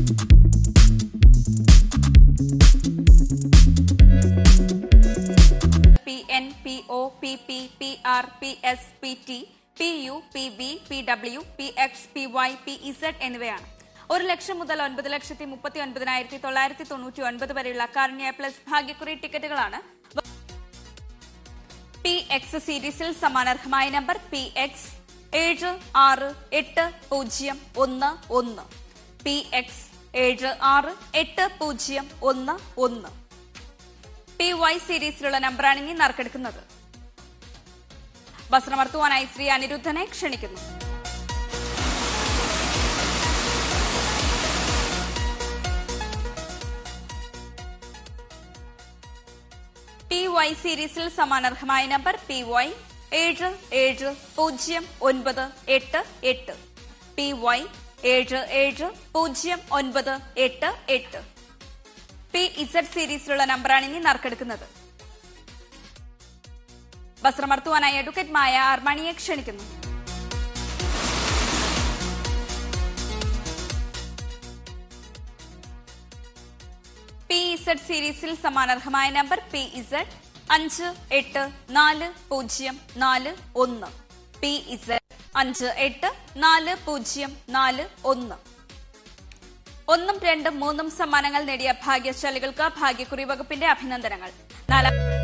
P N P O P P P R P S P T P U P B P W P X P Y P Z എന്നിവയാണ് ഒരു ലക്ഷം മുതൽ ഒൻപത് ലക്ഷത്തി മുപ്പത്തി ഒൻപതിനായിരത്തി തൊള്ളായിരത്തി തൊണ്ണൂറ്റി ഒൻപത് വരെയുള്ള കാരുണ്യ പ്ലസ് ഭാഗ്യക്കുറി ടിക്കറ്റുകളാണ് പി എക്സ് സീരീസിൽ സമാനർഹമായ നമ്പർ പി എക്സ് ഏഴ് ആറ് എട്ട് പൂജ്യം ഒന്ന് ഒന്ന് പി എക്സ് ഏഴ് ആറ് എട്ട് പൂജ്യം ഒന്ന് ഒന്ന് പി വൈ സീരീസിലുള്ള നമ്പറാണ് ഇനി നറുക്കെടുക്കുന്നത് വസ്ത്രമർത്തുവാനായി ശ്രീ അനിരുദ്ധനെ ക്ഷണിക്കുന്നു പി വൈ സീരീസിൽ സമാനർഹമായ നമ്പർ പി വൈ ഏഴ് ഏഴ് പൂജ്യം ഒൻപത് എട്ട് എട്ട് പി വൈ ഏഴ് ഏഴ് പൂജ്യം ഒൻപത് എട്ട് എട്ട് പി ഇസഡ് സീരീസിലുള്ള നമ്പറാണ് ഇനി നറുക്കെടുക്കുന്നത് വസ്ത്രമർത്തുവാനായി അഡ്വക്കേറ്റ് മായ അർമാണിയെ ക്ഷണിക്കുന്നു പി ഇസഡ് സീരീസിൽ സമാനർഹമായ നമ്പർ പി ഇസഡ് അഞ്ച് എട്ട് നാല് പൂജ്യം നാല് ഒന്ന് പി ഇസഡ് അഞ്ച് എട്ട് നാല് പൂജ്യം നാല് ഒന്ന് ഒന്നും രണ്ടും മൂന്നും സമ്മാനങ്ങൾ നേടിയ ഭാഗ്യശാലികൾക്ക് ഭാഗ്യക്കുറി വകുപ്പിന്റെ അഭിനന്ദനങ്ങൾ നാലാം